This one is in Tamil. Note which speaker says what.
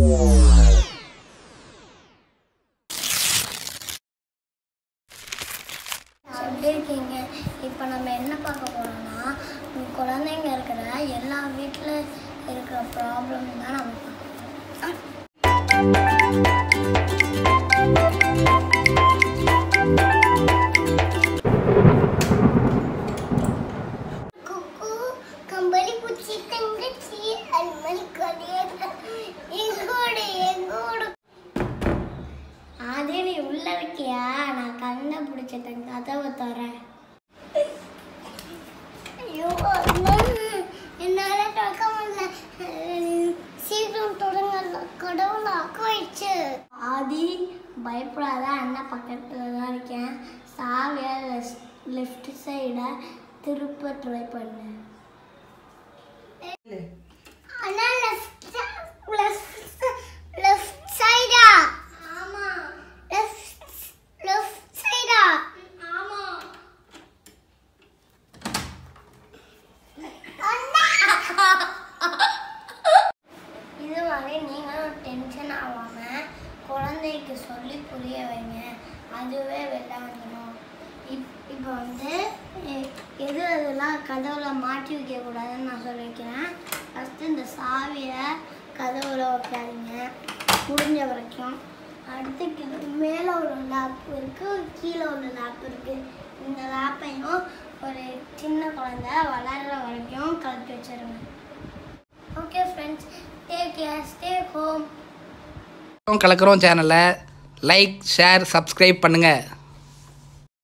Speaker 1: எப்படி இருக்கீங்க இப்போ நம்ம என்ன பார்க்க போறோம்னா உங்க குழந்தைங்க இருக்கிற எல்லா வீட்டில் இருக்கிற ப்ராப்ளம் தான் நம்ம பார்க்க போறோம். குக்கு கம்பளி பூச்சி தங்கச்சி அல்மலி கொடியேட்ட எங்கோடு எங்கோடு ஆதி நீ உள்ள இருக்கியா நான் கண்ணை பிடிச்சிட்டேன் கதவை தரேன் ஐயோ அம்மா, என்னால திறக்க முடியல சீக்கிரம் தொடங்க கடவுள் ஆக்காயிடுச்சு ஆதி பயப்படாத அண்ணன் பக்கத்துல தான் இருக்கேன் சாவியா லெஃப்ட் சைடை திருப்ப ட்ரை பண்ணு அண்ணா லெஃப்ட் லெஃப்ட் லெஃப்ட் சைடா ஆமா லெஃப்ட் லெஃப்ட் சைடா ஆமா இது மாதிரி நீங்களும் டென்ஷன் ஆகாம குழந்தைக்கு சொல்லி புரிய வைங்க அதுவே வெளில வந்துடும் இப் இப்போ வந்து எ- எது எதெல்லாம் கதவுல மாட்டி வைக்க கூடாதுன்னு நான் சொல்லியிருக்கிறேன் ஃபஸ்ட்டு இந்த சாவியை கதவுல வைக்காதீங்க முடிஞ்ச வரைக்கும் அடுத்து கீழே மேலே ஒரு லேப் இருக்குது கீழே ஒரு லேப் இருக்குது இந்த லேப்பையும் ஒரு சின்ன குழந்தை வளர்கிற வரைக்கும் கழட்டி வச்சிருங்க okay friends take care stay home
Speaker 2: கலக்கிறோம் சேனலை லைக் ஷேர் சப்ஸ்கிரைப் பண்ணுங்கள்